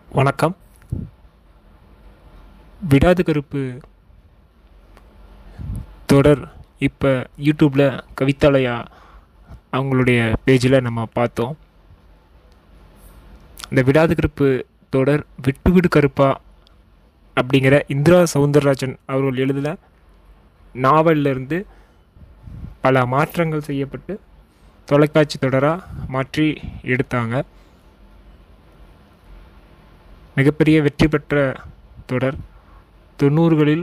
வணக்கம் விடாது கருப்பு தொடர் இப்போ யூடியூப்பில் கவிதாலயா அவங்களுடைய பேஜில் நம்ம பார்த்தோம் இந்த விடாது கருப்பு தொடர் விட்டு விடு கருப்பா அப்படிங்கிற இந்திரா சவுந்தரராஜன் அவர்கள் எழுதின நாவல்ல இருந்து பல மாற்றங்கள் செய்யப்பட்டு தொலைக்காட்சி தொடராக மாற்றி எடுத்தாங்க மிகப்பெரிய வெற்றி பெற்ற தொடர் தொண்ணூறுகளில்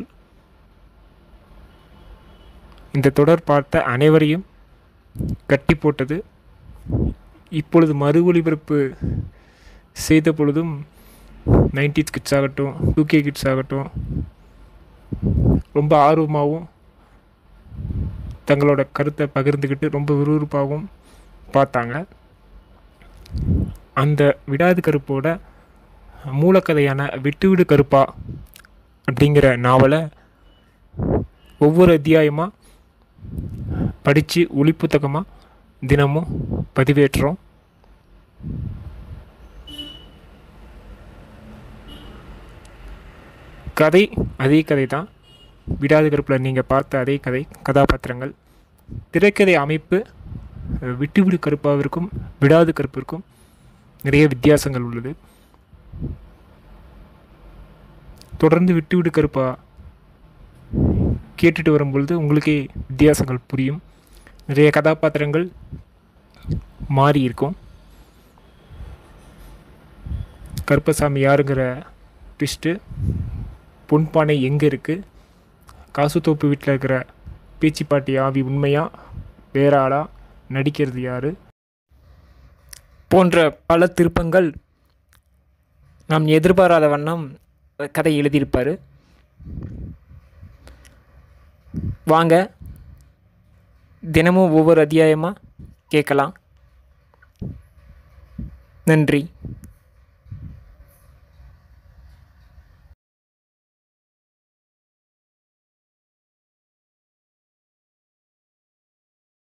இந்த தொடர் பார்த்த அனைவரையும் கட்டி போட்டது இப்பொழுது மறு ஒளிபரப்பு செய்த பொழுதும் நைன்டிஸ் கிட்ஸ் ஆகட்டும் டூ கே கிட்ஸ் ஆகட்டும் ரொம்ப ஆர்வமாகவும் தங்களோட கருத்தை பகிர்ந்துக்கிட்டு ரொம்ப விறுவிறுப்பாகவும் பார்த்தாங்க அந்த விடாது கருப்போட மூலக்கதையான விட்டுவிடு கருப்பா அப்படிங்கிற நாவலை ஒவ்வொரு அத்தியாயமாக படித்து ஒளி புத்தகமாக தினமும் பதிவேற்றுறோம் கதை அதே கதை தான் விடாது கருப்பில் நீங்கள் பார்த்த அதே கதை கதாபாத்திரங்கள் திரைக்கதை அமைப்பு அஹ், விட்டுவிடு கருப்பாவிற்கும் விடாது கருப்பிற்கும் நிறைய வித்தியாசங்கள் உள்ளது தொடர்ந்து விட்டுவிடு கருப்பா கேட்டுட்டு வரும்பொழுது உங்களுக்கே வித்தியாசங்கள் புரியும் நிறைய கதாபாத்திரங்கள் மாறி இருக்கும் கருப்பசாமி யாருங்கிற ட்விஸ்ட்டு பொன்பானை எங்கே இருக்குது காசுத்தோப்பு வீட்டில் இருக்கிற பேச்சிப்பாட்டி ஆவி உண்மையா வேற ஆளா நடிக்கிறது யாரு போன்ற பல திருப்பங்கள் நாம் எதிர்பாராத வண்ணம் கதை எழுதியிருப்பார் வாங்க தினமும் ஒவ்வொரு அத்தியாயமாக கேட்கலாம் நன்றி